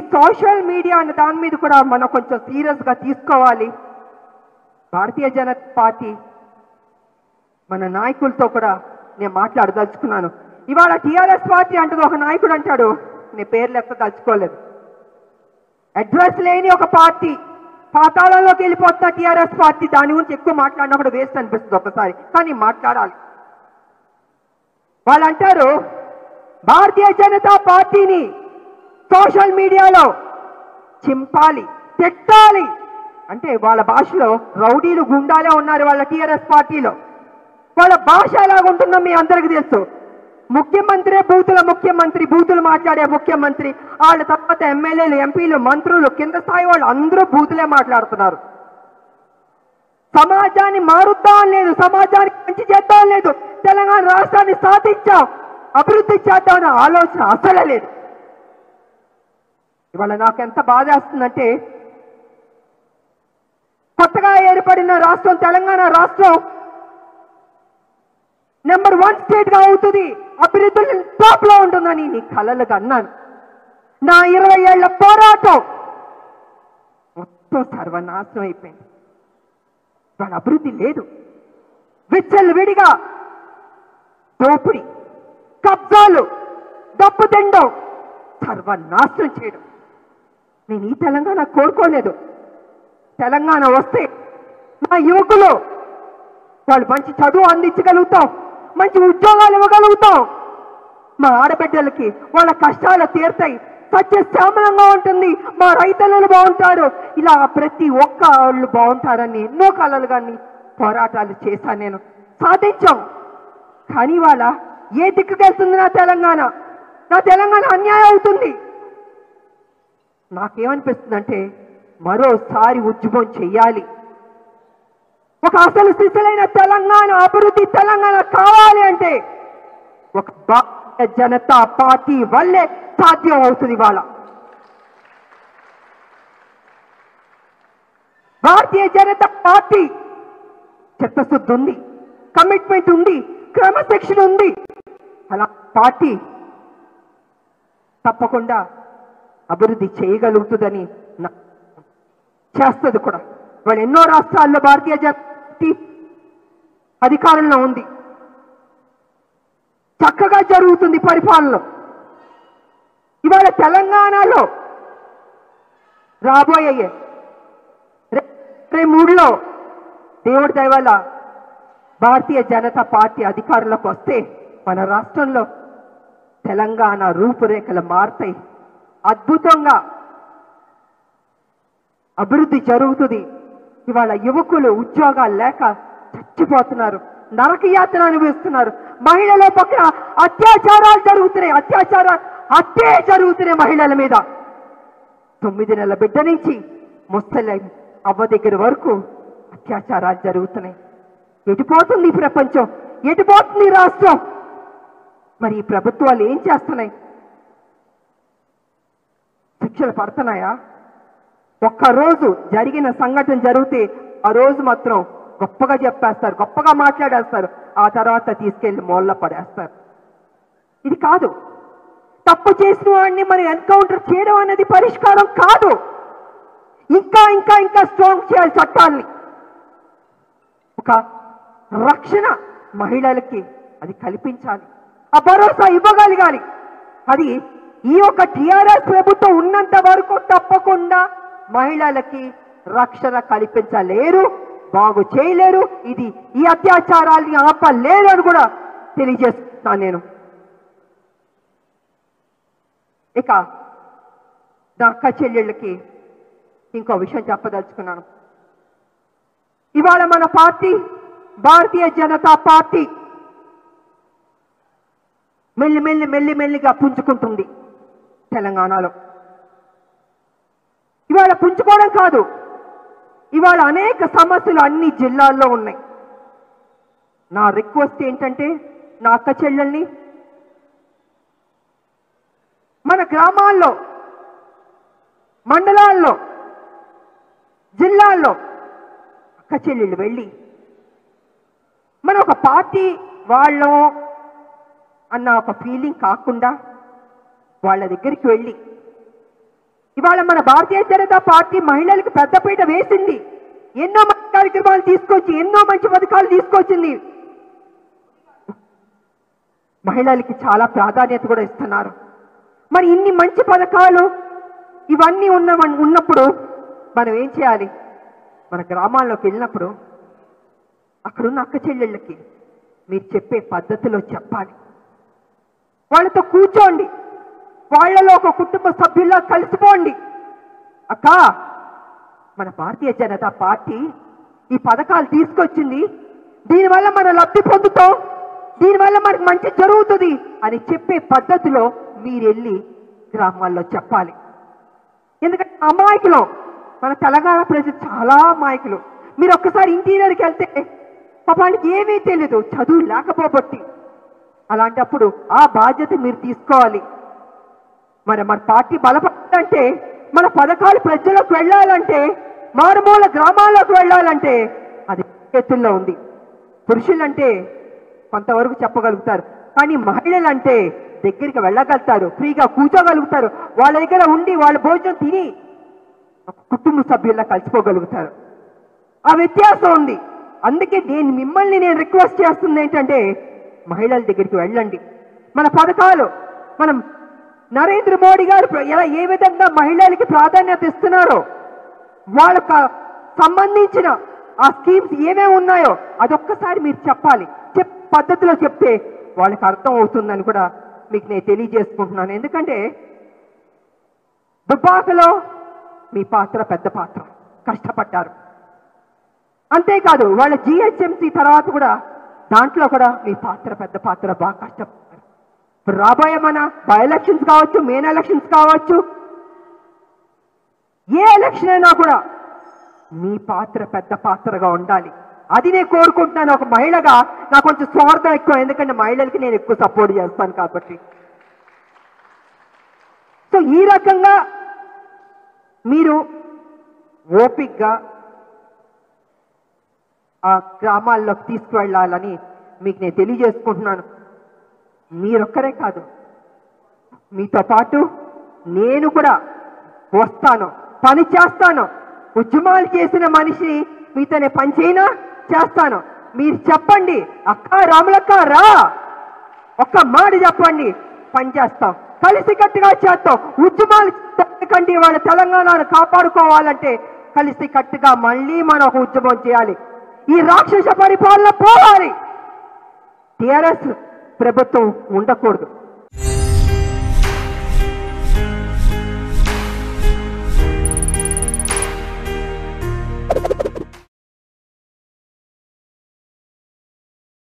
social media అనే దాని మీద కూడా మనం కొంచెం సీరియస్ గా తీసుకోవాలి భారతీయ జనతా పార్టీ మన నాయకులతో కూడా నేను మాట్లాడదలుచుకున్నాను ఇవాళ టీఆర్ఎస్ పార్టీ అంటది ఒక నాయకుడు అంటాడు నేను పేర్లు ఎక్క దలుచుకోలేదు అడ్రస్ లేని ఒక పార్టీ పాతాళంలోకి వెళ్ళిపోతున్న టీఆర్ఎస్ పార్టీ దాని గురించి ఎక్కువ మాట్లాడినా కూడా వేస్ట్ అనిపిస్తుంది ఒకసారి కానీ మాట్లాడాలి వాళ్ళు అంటారు భారతీయ జనతా పార్టీని సోషల్ మీడియాలో చింపాలి తిట్టాలి అంటే వాళ్ళ భాషలో రౌడీలు గుండాలే ఉన్నారు వాళ్ళ టీఆర్ఎస్ పార్టీలో వాళ్ళ భాష ఎలాగుంటుందో మీ అందరికి తెలుసు ముఖ్యమంత్రే బూతుల ముఖ్యమంత్రి బూతులు మాట్లాడే ముఖ్యమంత్రి వాళ్ళ తర్వాత ఎమ్మెల్యేలు ఎంపీలు మంత్రులు కింద స్థాయి వాళ్ళు అందరూ బూతులే మాట్లాడుతున్నారు సమాజాన్ని మారుద్దాం లేదు సమాజానికి మంచి చేద్దాం లేదు తెలంగాణ రాష్ట్రాన్ని సాధించాం అభివృద్ధి చేద్దాం అనే ఆలోచన అసలే లేదు ఇవాళ నాకు ఎంత బాధ వేస్తుందంటే కొత్తగా ఏర్పడిన రాష్ట్రం తెలంగాణ రాష్ట్రం నెంబర్ వన్ స్టేట్ గా అవుతుంది అభివృద్ధులు టాప్ లో ఉంటుందని నీ కలలుగా అన్నాను నా ఇరవై ఏళ్ల పోరాటం మొత్తం సర్వనాశనం అయిపోయింది వాళ్ళ అభివృద్ధి లేదు విచ్చలు విడిగా దోపిడి కబ్జాలు డబ్బు తిండం సర్వనాశనం చేయడం నేను ఈ తెలంగాణ కోరుకోలేదు తెలంగాణ వస్తే నా యువకులు వాళ్ళు మంచి చదువు అందించగలుగుతాం మంచి ఉద్యోగాలు ఇవ్వగలుగుతాం మా ఆడబిడ్డలకి వాళ్ళ కష్టాలు తీరుతాయి సత్యశ్యామలంగా ఉంటుంది మా రైతన్నలు బాగుంటారు ఇలా ప్రతి ఒక్క వాళ్ళు బాగుంటారని ఎన్నో కళలు కానీ పోరాటాలు చేశాను నేను సాధించాం కానీ వాళ్ళ ఏ దిక్కుకెళ్తుంది నా తెలంగాణ నా తెలంగాణ అన్యాయం అవుతుంది నాకేమనిపిస్తుందంటే మరోసారి ఉద్యమం చెయ్యాలి ఒక అసలు స్థితిలైన తెలంగాణ అభివృద్ధి తెలంగాణ కావాలి అంటే ఒక భారతీయ జనతా పార్టీ వల్లే సాధ్యం అవుతుంది ఇవాళ భారతీయ జనతా పార్టీ చిత్తశుద్ధి ఉంది కమిట్మెంట్ ఉంది క్రమశిక్షణ ఉంది అలా పార్టీ తప్పకుండా అభివృద్ధి చేయగలుగుతుందని నా చేస్తుంది కూడా వాళ్ళు ఎన్నో రాష్ట్రాల్లో భారతీయ జనతా పార్టీ అధికారంలో ఉంది చక్కగా జరుగుతుంది పరిపాలన ఇవాళ తెలంగాణలో రాబోయే రే- రే మూడులో దేవుడి దయ వల్ల భారతీయ జనతా పార్టీ అధికారంలోకి వస్తే మన రాష్ట్రంలో తెలంగాణ రూపురేఖలు మారుతాయి అద్భుతంగా అభివృద్ధి జరుగుతుంది ఇవాళ యువకులు ఉద్యోగాలు లేక చచ్చిపోతున్నారు నరక యాత్ర అనుభవిస్తున్నారు మహిళల పక్కన అత్యాచారాలు జరుగుతున్నాయి అత్యాచారాలు హత్యే జరుగుతున్నాయి మహిళల మీద తొమ్మిది నెలల బిడ్డ నుంచి ముసలి అవ్వ దగ్గర వరకు అత్యాచారాలు జరుగుతున్నాయి ఎటుపోతుంది ఈ ప్రపంచం ఎటుపోతుంది ఈ రాష్ట్రం మరి ఈ ప్రభుత్వాలు ఏం చేస్తున్నాయి శిక్షలు పడుతున్నాయా ఒక్కరోజు జరిగిన సంఘటన జరిగితే ఆ రోజు మాత్రం గొప్పగా చెప్పేస్తారు గొప్పగా మాట్లాడేస్తారు ఆ తర్వాత తీసుకెళ్లి మూల పడేస్తారు ఇది కాదు తప్పు చేసిన వాడిని మరి ఎన్కౌంటర్ చేయడం అనేది పరిష్కారం కాదు ఇంకా ఇంకా ఇంకా స్ట్రాంగ్ చేయాలి చట్టాల్ని ఒక రక్షణ మహిళలకి అది కల్పించాలి ఆ భరోసా ఇవ్వగలగాలి అది ఈ యొక్క టిఆర్ఎస్ ప్రభుత్వం ఉన్నంత వరకు తప్పకుండా మహిళలకి రక్షణ కల్పించలేరు బాగు చేయలేరు ఇది ఈ అత్యాచారాల్ని ఆపలేరు అని కూడా తెలియజేస్తున్నాను నేను ఇక నా అక్క చెల్లెళ్ళకి ఇంకో విషయం చెప్పదలుచుకున్నాను ఇవాళ మన పార్టీ భారతీయ జనతా పార్టీ మెల్లి మెల్లి మెల్లి మెల్లిగా పుంజుకుంటుంది తెలంగాణలో ఇవాళ పుంజుకోవడం కాదు ఇవాళ అనేక సమస్యలు అన్ని జిల్లాల్లో ఉన్నాయి నా రిక్వెస్ట్ ఏంటంటే నా అక్క చెల్లెల్ని మన గ్రామాల్లో మండలాల్లో జిల్లాల్లో అక్క చెల్లెళ్ళు వెళ్ళి మన ఒక పార్టీ వాళ్ళం అన్న ఒక ఫీలింగ్ కాకుండా వాళ్ళ దగ్గరికి వెళ్ళి ఇవాళ మన భారతీయ జనతా పార్టీ మహిళలకు పెద్దపీట వేసింది ఎన్నో మంచి కార్యక్రమాలు తీసుకొచ్చి ఎన్నో మంచి పథకాలు తీసుకొచ్చింది మహిళలకి చాలా ప్రాధాన్యత కూడా ఇస్తున్నారు మరి ఇన్ని మంచి పథకాలు ఇవన్నీ ఉన్న ఉన్నప్పుడు మనం ఏం చేయాలి మన గ్రామాల్లోకి వెళ్ళినప్పుడు అక్కడున్న అక్క చెల్లెళ్ళకి మీరు చెప్పే పద్ధతిలో చెప్పాలి వాళ్ళతో కూర్చోండి వాళ్ళలో ఒక కుటుంబ సభ్యుల్లా కలిసిపోండి అక్క మన భారతీయ జనతా పార్టీ ఈ పథకాలు తీసుకొచ్చింది దీనివల్ల మనం లబ్ధి పొందుతాం దీనివల్ల మనకు మంచి జరుగుతుంది అని చెప్పే పద్ధతిలో మీరు వెళ్ళి గ్రామాల్లో చెప్పాలి ఎందుకంటే అమాయకులు మన తెలంగాణ ప్రజలు చాలా అమాయకులు మీరు ఒక్కసారి ఇంటీరియర్కి వెళ్తే పాపానికి ఏమీ తెలియదు చదువు లేకపోబట్టి అలాంటప్పుడు ఆ బాధ్యత మీరు తీసుకోవాలి మరి మన పార్టీ బలపడాలంటే మన పథకాలు ప్రజలకు వెళ్ళాలంటే మారుమూల గ్రామాల్లోకి వెళ్ళాలంటే అది చేతుల్లో ఉంది పురుషులంటే కొంతవరకు చెప్పగలుగుతారు కానీ మహిళలంటే దగ్గరికి వెళ్ళగలుగుతారు ఫ్రీగా కూర్చోగలుగుతారు వాళ్ళ దగ్గర ఉండి వాళ్ళ భోజనం తిని ఒక కుటుంబ సభ్యుల్లా కలిసిపోగలుగుతారు ఆ వ్యత్యాసం ఉంది అందుకే నేను మిమ్మల్ని నేను రిక్వెస్ట్ చేస్తుంది ఏంటంటే మహిళల దగ్గరికి వెళ్ళండి మన పథకాలు మనం నరేంద్ర మోడీ గారు ప్ర- ఎలా ఏ విధంగా మహిళలకి ప్రాధాన్యత ఇస్తున్నారో వాళ్ళకు సంబంధించిన ఆ స్కీమ్స్ ఏమేమి ఉన్నాయో అదొక్కసారి మీరు చెప్పాలి చెప్ పద్ధతిలో చెప్తే వాళ్ళకి అర్థం అవుతుందని కూడా మీకు నేను తెలియజేసుకుంటున్నాను ఎందుకంటే దుబ్బాకలో మీ పాత్ర పెద్ద పాత్ర కష్టపడ్డారు అంతేకాదు వాళ్ళ జిహెచ్ఎంసి తర్వాత కూడా దాంట్లో కూడా మీ పాత్ర పెద్ద పాత్ర బాగా కష్టపడ్డారు ఇప్పుడు రాబోయే మన బై ఎలక్షన్స్ కావచ్చు మెయిన్ ఎలక్షన్స్ కావచ్చు ఏ ఎలక్షన్ అయినా కూడా మీ పాత్ర పెద్ద పాత్రగా ఉండాలి అది నేను కోరుకుంటున్నాను ఒక మహిళగా నాకు కొంచెం స్వార్థం ఎక్కువ ఎందుకంటే మహిళలకి నేను ఎక్కువ సపోర్ట్ చేస్తాను కాబట్టి సో ఈ రకంగా మీరు ఓపిక్గా ఆ గ్రామాల్లోకి తీసుకువెళ్ళాలని మీకు నేను తెలియజేసుకుంటున్నాను మీరొక్కరే కాదు మీతో పాటు నేను కూడా వస్తాను పని చేస్తాను ఉద్యమాలు చేసిన మనిషి మీతోనే పని చేయనా చేస్తాను మీరు చెప్పండి అక్క రాములక్క రా ఒక్క మాట చెప్పండి పని చేస్తాం కలిసి కట్టుగా చేస్తాం ఉద్యమాలు కండి వాళ్ళ తెలంగాణను కాపాడుకోవాలంటే కలిసి కట్టుగా మళ్ళీ మనం ఒక ఉద్యమం చేయాలి ఈ రాక్షస పరిపాలన పోవాలి టిఆర్ఎస్ ప్రభుత్వం ఉండకూడదు